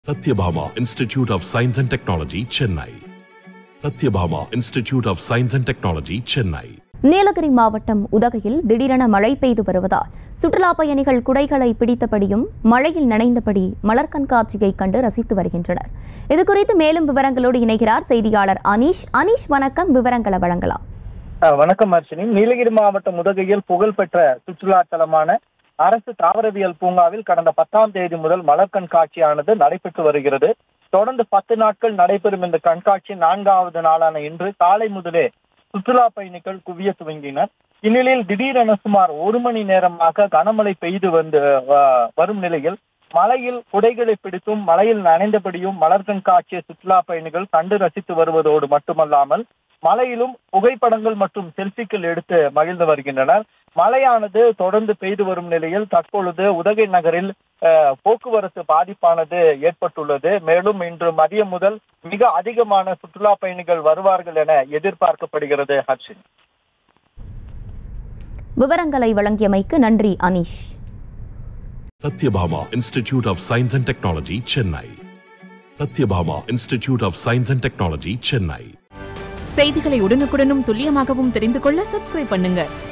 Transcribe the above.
Satyabhama Institute of Science and Technology, Chennai. Satyabhama Institute of Science and Technology, Chennai. Nilgiri மாவட்டம் உதகையில் திடீரென மழை பெய்து வருவதால் சுற்றுலா பயணிகள் குடைகளை பிடித்தபடியும் மழையில் நனைந்தபடி மலர் கண்காட்சியை கண்டு ரசித்து வருகின்றனர் இதுகுறித்து மேலும் விவரங்களோடு இணைகிறார் செய்தியாளர் அனீஷ் அனீஷ் வணக்கம் விவரங்களை வழங்கலாம் அஹ் வணக்கம் அர்ச்சனி நீலகிரி மாவட்டம் உதகையில் புகழ்பெற்ற சுற்றுலா தலமான அரசு தாவரவியல் பூங்காவில் கடந்த பத்தாம் தேதி முதல் மலர் கண்காட்சியானது நடைபெற்று வருகிறது தொடர்ந்து பத்து நாட்கள் நடைபெறும் இந்த கண்காட்சி நான்காவது நாளான இன்று காலை முதலே சுற்றுலா பயணிகள் குவிய துவங்கினர் இந்நிலையில் திடீரென சுமார் ஒரு மணி நேரமாக கனமழை பெய்து வந்து அஹ், வரும் நிலையில் மலையில் குடைகளை பிடித்தும் மலையில் நனைந்தபடியும் மலர் கண்காட்சியை சுற்றுலா பயணிகள் கண்டு ரசித்து வருவதோடு மட்டுமல்லாமல் மலையிலும் புகைப்படங்கள் மற்றும் செல்ஃபிக்கள் எடுத்து மகிழ்ந்து வருகின்றனர் மழையானது தொடர்ந்து பெய்து வரும் நிலையில் தற்பொழுது உதகை நகரில் அஹ், போக்குவரத்து பாதிப்பானது ஏற்பட்டுள்ளது மேலும் இன்று மதியம் முதல் மிக அதிகமான சுற்றுலா பயணிகள் வருவார்கள் என எதிர்பார்க்கப்படுகிறது ஹர்ஷினி விவரங்களை வழங்கியமைக்கு நன்றி Anish Satyabhama Institute of Science and Technology, Chennai. Satyabhama Institute of Science and Technology, Chennai. செய்திகளை உடனுக்குடனும் துல்லியமாகவும் தெரிந்து கொள்ள சப்ஸ்கிரைப் பண்ணுங்க